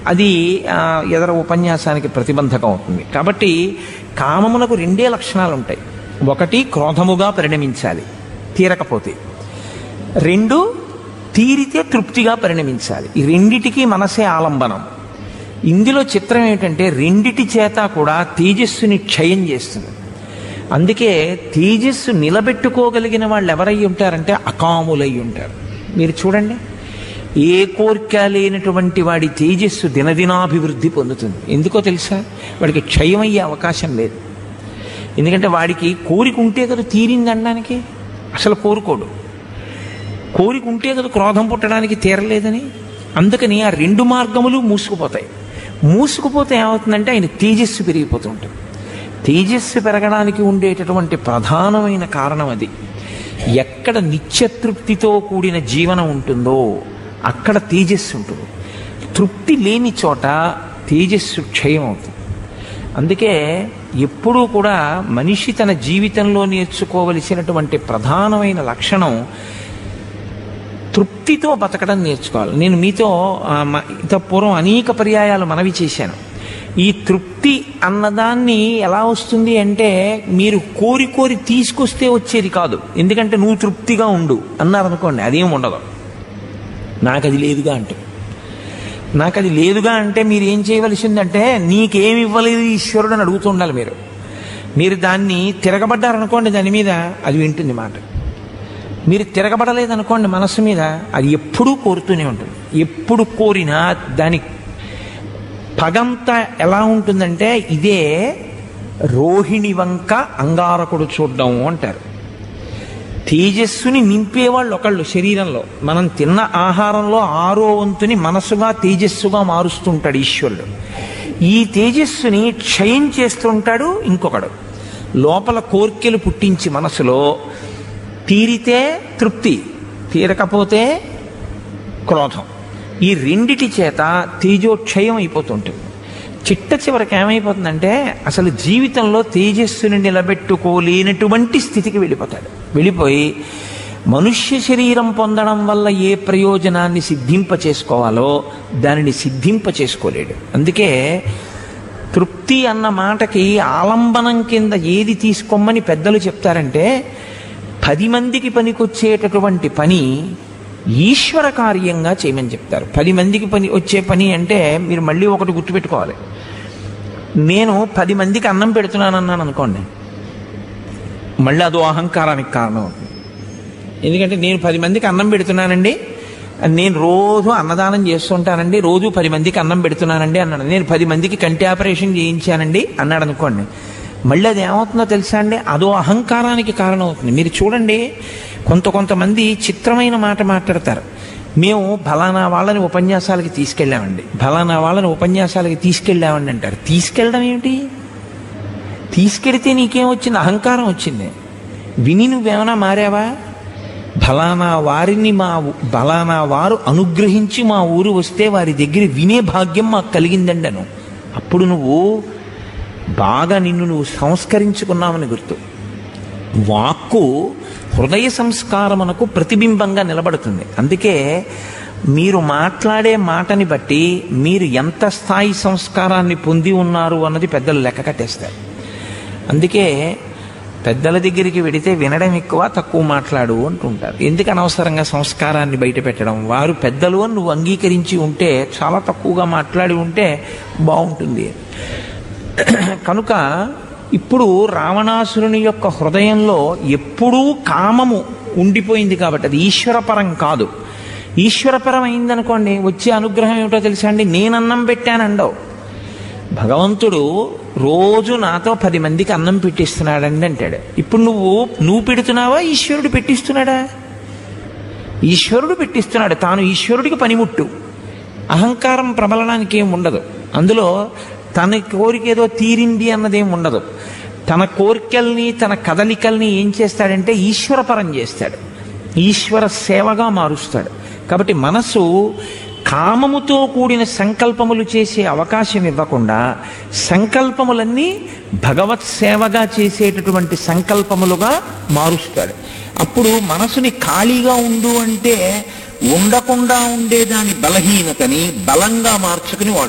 అది ఆ, ఎదర ఉపన్యాసానికి ప్రతిబంధకం అవుతుంది కాబట్టి కామమునకు రెండే లక్షణాలు ఉంటాయి ఒకటి క్రోధముగా పరిణమించాలి తీరకపోతే రెండు తీరితే తృప్తిగా పరిణమించాలి ఈ రెండిటికి మనసే ఆలంబనం ఇందులో చిత్రం ఏమిటంటే రెండిటి చేత కూడా తేజస్సుని క్షయం చేస్తుంది అందుకే తేజస్సు నిలబెట్టుకోగలిగిన వాళ్ళు ఎవరై ఉంటారంటే అకాములై ఉంటారు మీరు చూడండి ఏ కోరిక లేనటువంటి వాడి తేజస్సు దినదినాభివృద్ధి పొందుతుంది ఎందుకో తెలుసా వాడికి క్షయం అయ్యే అవకాశం లేదు ఎందుకంటే వాడికి కోరిక ఉంటే కదా తీరింది అనడానికి అసలు కోరుకోడు కోరిక ఉంటే కదా క్రోధం పుట్టడానికి తీరలేదని అందుకని ఆ రెండు మార్గములు మూసుకుపోతాయి మూసుకుపోతే ఏమవుతుందంటే ఆయన తేజస్సు పెరిగిపోతుంటుంది తేజస్సు పెరగడానికి ఉండేటటువంటి ప్రధానమైన కారణం అది ఎక్కడ నిత్యతృప్తితో కూడిన జీవనం ఉంటుందో అక్కడ తేజస్సు ఉంటుంది తృప్తి లేని చోట తేజస్సు క్షయం అవుతుంది అందుకే ఎప్పుడూ కూడా మనిషి తన జీవితంలో నేర్చుకోవలసినటువంటి ప్రధానమైన లక్షణం తృప్తితో బతకడం నేర్చుకోవాలి నేను మీతో ఆ, మ- ఇంత పూర్వం అనేక పర్యాయాలు మనవి చేశాను ఈ తృప్తి అన్నదాన్ని ఎలా వస్తుంది అంటే మీరు కోరి కోరి తీసుకొస్తే వచ్చేది కాదు ఎందుకంటే నువ్వు తృప్తిగా ఉండు అన్నారనుకోండి అదేం ఉండదు నాకు అది లేదుగా అంటే నాకు అది లేదుగా అంటే మీరు ఏం చేయవలసిందంటే నీకేమి ఇవ్వలేదు ఈశ్వరుడు అని అడుగుతుండాలి మీరు మీరు దాన్ని తిరగబడ్డారనుకోండి దాని మీద అది వింటుంది మాట మీరు తిరగబడలేదనుకోండి మనస్సు మీద అది ఎప్పుడూ కోరుతూనే ఉంటుంది ఎప్పుడు కోరినా దాని పగంతా ఎలా ఉంటుందంటే ఇదే రోహిణి వంక అంగారకుడు చూడడం అంటారు తేజస్సుని నింపేవాళ్ళు ఒకళ్ళు శరీరంలో మనం తిన్న ఆహారంలో ఆరో వంతుని మనసుగా తేజస్సుగా మారుస్తుంటాడు ఈశ్వరుడు ఈ తేజస్సుని క్షయం చేస్తుంటాడు ఇంకొకడు లోపల కోర్కెలు పుట్టించి మనసులో తీరితే తృప్తి తీరకపోతే క్రోధం ఈ రెండిటి చేత తేజోక్షయం అయిపోతుంటుంది చిట్ట చివరికి ఏమైపోతుందంటే అసలు జీవితంలో తేజస్సుని నిలబెట్టుకోలేనటువంటి స్థితికి వెళ్ళిపోతాడు వెళ్ళిపోయి మనుష్య శరీరం పొందడం వల్ల ఏ ప్రయోజనాన్ని సిద్ధింప చేసుకోవాలో దానిని సిద్ధింప చేసుకోలేడు అందుకే తృప్తి అన్న మాటకి ఆలంబనం కింద ఏది తీసుకోమని పెద్దలు చెప్తారంటే పది మందికి పనికొచ్చేటటువంటి పని ఈశ్వర కార్యంగా చేయమని చెప్తారు పది మందికి పని వచ్చే పని అంటే మీరు మళ్ళీ ఒకటి గుర్తుపెట్టుకోవాలి నేను పది మందికి అన్నం పెడుతున్నానన్నాను అనుకోండి మళ్ళీ అదో అహంకారానికి కారణం అవుతుంది ఎందుకంటే నేను పది మందికి అన్నం పెడుతున్నానండి నేను రోజు అన్నదానం చేస్తుంటానండి రోజు పది మందికి అన్నం పెడుతున్నానండి అన్నాడు నేను పది మందికి కంటి ఆపరేషన్ చేయించానండి అన్నాడు అనుకోండి మళ్ళీ అది ఏమవుతుందో తెలుసా అండి అదో అహంకారానికి కారణం అవుతుంది మీరు చూడండి కొంత కొంతమంది చిత్రమైన మాట మాట్లాడతారు మేము ఫలానా వాళ్ళని ఉపన్యాసాలకి తీసుకెళ్ళామండి ఫలానా వాళ్ళని ఉపన్యాసాలకి తీసుకెళ్ళామండి అంటారు తీసుకెళ్ళడం ఏమిటి తీసుకెడితే నీకేం వచ్చింది అహంకారం వచ్చింది విని నువ్వేమైనా మారావా ఫలానా వారిని మా ఊ- ఫలానా వారు అనుగ్రహించి మా ఊరు వస్తే వారి దగ్గర వినే భాగ్యం మాకు కలిగిందండి అను అప్పుడు నువ్వు బాగా నిన్ను నువ్వు సంస్కరించుకున్నావని గుర్తు వాక్కు హృదయ సంస్కారమునకు ప్రతిబింబంగా నిలబడుతుంది అందుకే మీరు మాట్లాడే మాటని బట్టి మీరు ఎంత స్థాయి సంస్కారాన్ని పొంది ఉన్నారు అన్నది పెద్దలు లెక్క కట్టేస్తారు అందుకే పెద్దల దగ్గరికి వెడితే వినడం ఎక్కువ తక్కువ మాట్లాడు అంటుంటారు ఎందుకు అనవసరంగా సంస్కారాన్ని బయట పెట్టడం వారు పెద్దలు అని నువ్వు అంగీకరించి ఉంటే చాలా తక్కువగా మాట్లాడి ఉంటే బాగుంటుంది కనుక ఇప్పుడు రావణాసురుని యొక్క హృదయంలో ఎప్పుడూ కామము ఉండిపోయింది కాబట్టి అది ఈశ్వరపరం కాదు ఈశ్వరపరం అయిందనుకోండి వచ్చే అనుగ్రహం ఏమిటో తెలుసా అండి నేనన్నం పెట్టానండవు భగవంతుడు రోజు నాతో పది మందికి అన్నం పెట్టిస్తున్నాడండి అంటాడు ఇప్పుడు నువ్వు నువ్వు పెడుతున్నావా ఈశ్వరుడు పెట్టిస్తున్నాడా ఈశ్వరుడు పెట్టిస్తున్నాడు తాను ఈశ్వరుడికి పనిముట్టు అహంకారం ప్రబలడానికి ఏం ఉండదు అందులో తన కోరిక ఏదో తీరింది అన్నదేం ఉండదు తన కోరికల్ని తన కదలికల్ని ఏం చేస్తాడంటే ఈశ్వరపరం చేస్తాడు ఈశ్వర సేవగా మారుస్తాడు కాబట్టి మనసు కామముతో కూడిన సంకల్పములు చేసే అవకాశం ఇవ్వకుండా సంకల్పములన్నీ భగవత్ సేవగా చేసేటటువంటి సంకల్పములుగా మారుస్తాడు అప్పుడు మనసుని ఖాళీగా ఉండు అంటే ఉండకుండా ఉండేదాని బలహీనతని బలంగా మార్చుకుని వాడు